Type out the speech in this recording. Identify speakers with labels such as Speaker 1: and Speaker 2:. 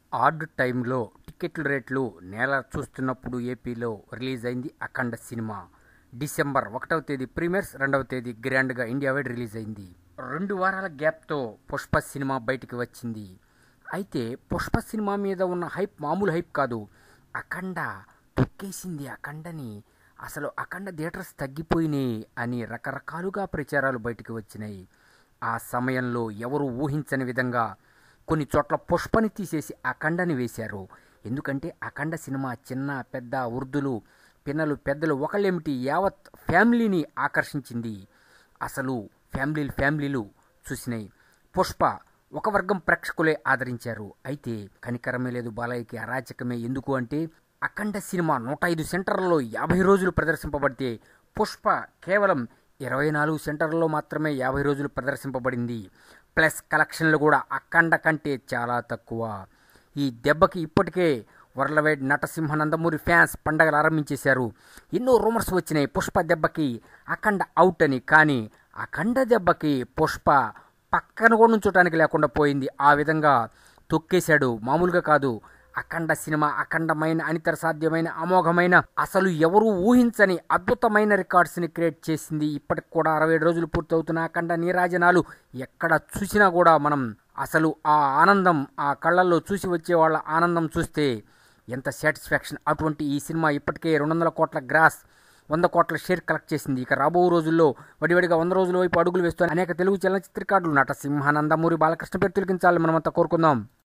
Speaker 1: add టైంలో టికెట్ల రేట్లు నేల చూస్తున్నప్పుడు ఏపీలో రిలీజ్ అయింది అఖండ సినిమా డిసెంబర్ ఒకటవ తేదీ ప్రీమియర్స్ రెండవ తేదీ గ్రాండ్గా ఇండియా వైడ్ రిలీజ్ అయింది రెండు వారాల గ్యాప్తో పుష్ప సినిమా బయటికి వచ్చింది అయితే పుష్ప సినిమా మీద ఉన్న హైప్ మామూలు హైప్ కాదు అఖండ తొక్కేసింది అఖండని అసలు అఖండ థియేటర్స్ తగ్గిపోయినాయి అని రకరకాలుగా ప్రచారాలు బయటికి వచ్చినాయి ఆ సమయంలో ఎవరు ఊహించని విధంగా కొన్ని చోట్ల పుష్పని తీసేసి అఖండని వేశారు ఎందుకంటే అఖండ సినిమా చిన్న పెద్ద వృద్ధులు పిన్నలు పెద్దలు ఒకళ్ళేమిటి యావత్ ఫ్యామిలీని ఆకర్షించింది అసలు ఫ్యామిలీలు ఫ్యామిలీలు చూసినాయి పుష్ప ఒక వర్గం ప్రేక్షకులే ఆదరించారు అయితే కనికరమే లేదు బాలయ్యకి అరాచకమే ఎందుకు అంటే అఖండ సినిమా నూట ఐదు సెంటర్లలో యాభై రోజులు ప్రదర్శింపబడితే పుష్ప కేవలం ఇరవై నాలుగు సెంటర్లలో మాత్రమే యాభై రోజులు ప్రదర్శింపబడింది ప్లస్ కలెక్షన్లు కూడా అఖండ కంటే చాలా తక్కువ ఈ దెబ్బకి ఇప్పటికే వరల్డ్ నటసింహ నందమూరి ఫ్యాన్స్ పండగలు ఆరంభించేశారు ఎన్నో రూమర్స్ వచ్చినాయి పుష్ప దెబ్బకి అఖండ అవుట్ అని కానీ అఖండ దెబ్బకి పుష్ప పక్కన కూడా ఉంచడానికి లేకుండా పోయింది ఆ విధంగా తొక్కేశాడు మామూలుగా కాదు అఖండ సినిమా అఖండమైన అనితర సాధ్యమైన అమోఘమైన అసలు ఎవరూ ఊహించని అద్భుతమైన రికార్డ్స్ని క్రియేట్ చేసింది ఇప్పటికి కూడా అరవై రోజులు పూర్తవుతున్న అఖండ నీరాజనాలు ఎక్కడ చూసినా కూడా మనం అసలు ఆ ఆనందం ఆ కళ్ళల్లో చూసి వచ్చే వాళ్ళ ఆనందం చూస్తే ఎంత సాటిస్ఫాక్షన్ అటువంటి ఈ సినిమా ఇప్పటికే రెండు వందల కోట్ల గ్రాస్ వంద కోట్ల షేర్ కలెక్ట్ చేసింది ఇక రాబో రోజుల్లో వడివడిగా వంద రోజుల వైపు అడుగులు వేస్తూ అనేక తెలుగు చలనచిత్రకారులు నట సింహానందమూరి బాలకృష్ణ పేరు తొలగించాలని మనమంతా కోరుకుందాం